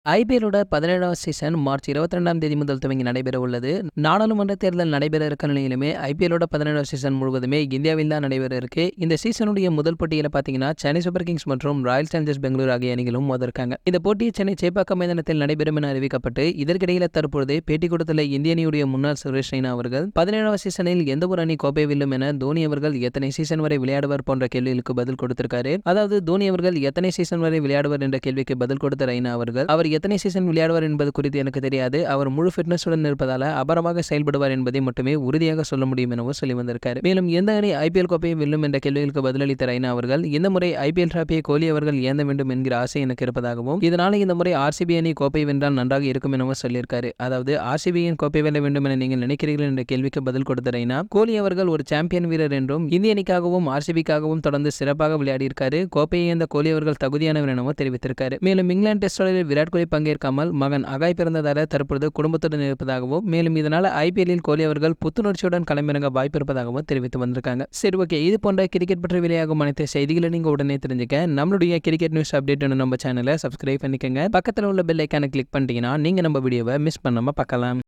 ஐபிஎல்லோட பதினேழாவது season March இருபத்தி ரெண்டாம் தேதி முதல் துவங்கி நடைபெற உள்ளது நாடாளுமன்ற தேர்தல் நடைபெற இருக்க நிலையிலுமே ஐபிஎல்லோட பதினேழாவது சீசன் முழுவதுமே இந்தியாவில் தான் நடைபெற இருக்கு இந்த சீசனுடைய முதல் போட்டியில் பார்த்தீங்கன்னா சென்னை சூப்பர் கிங்ஸ் மற்றும் ராயல் சேலஞ்சர்ஸ் பெங்களூர் ஆகிய அணிகளும் மோதிருக்காங்க இந்த போட்டி சென்னை சேப்பாக்கம் மைதானத்தில் நடைபெறும் என அறிவிக்கப்பட்டு இதற்கிடையில் தற்பொழுது பேட்டி கொடுத்துள்ள இந்திய அணியுடைய முன்னாள் சுரேஷ் ரெய்னா அவர்கள் பதினேழாவது சீசனில் எந்த ஒரு அணி கோப்பை வெல்லும் என தோனி அவர்கள் எத்தனை சீசன் வரை விளையாடுவார் போன்ற கேள்விகளுக்கு பதில் கொடுத்திருக்காரு அதாவது தோனி அவர்கள் எத்தனை சீசன் வரை விளையாடுவார் என்ற கேள்விக்கு பதில் கொடுத்த ரெய்னா அவர்கள் அவர் எத்தனை சீசன் விளையாடுவார் என்பது குறித்து எனக்கு தெரியாது அவர் முழு ஃபிட்னஸுடன் இருப்பதால அபரமாக செயல்படுவார் என்பதை மட்டுமே உறுதியாக சொல்ல முடியும் எனவும் சொல்லி வந்திருக்காரு மேலும் எந்த அணி ஐபிஎல் கோப்பையை வெல்லும் என்ற கேள்விகளுக்கு பதிலளித்த ரெய்னா அவர்கள் இந்த முறை ஐபிஎல் டிராபியை கோலி அவர்கள் ஏந்த வேண்டும் என்கிற ஆசை எனக்கு இருப்பதாகவும் இதனால இந்த முறை ஆர்சிபி அணி கோப்பை வென்றால் நன்றாக இருக்கும் எனவும் சொல்லியிருக்காரு அதாவது ஆர்சிபியின் கோப்பை வெல்ல வேண்டும் என நீங்கள் நினைக்கிறீர்கள் என்ற கேள்விக்கு பதில் கொடுத்த ரெய்னா கோலி அவர்கள் ஒரு சாம்பியன் வீரர் என்றும் இந்திய அணிக்காகவும் ஆர்சிபிக்காகவும் தொடர்ந்து சிறப்பாக விளையாடியிருக்காரு கோப்பையை இந்த கோலி அவர்கள் தகுதியானவர் எனவும் தெரிவித்திருக்காரு மேலும் இங்கிலாந்து டெஸ்ட் தொடரில் விராட் கோலி பங்கேற்காமல் மகன் அகாய் பிறந்ததால தற்பொழுது குடும்பத்துடன் இருப்பதாகவும் மேலும் இதனால் ஐபிஎல்லில் கோலி அவர்கள் புத்துணர்ச்சியுடன் களமிறங்க வாய்ப்பு இருப்பதாகவும் தெரிவித்து வந்திருக்காங்க சரி ஓகே இது போன்ற கிரிக்கெட் பற்றி வெளியாகும் அனைத்து செய்திகளை நீங்க உடனே தெரிஞ்சுக்க நம்மளுடைய கிரிக்கெட் நியூஸ் அப்டேட் நம்ம சேனலை சப்ஸ்கிரைப் பண்ணிக்கோங்க பக்கத்தில் உள்ள பெல் ஐக்கானை கிளிக் பண்ணிட்டீங்கன்னா நீங்க நம்ம வீடியோவை மிஸ் பண்ணாம பார்க்கலாம்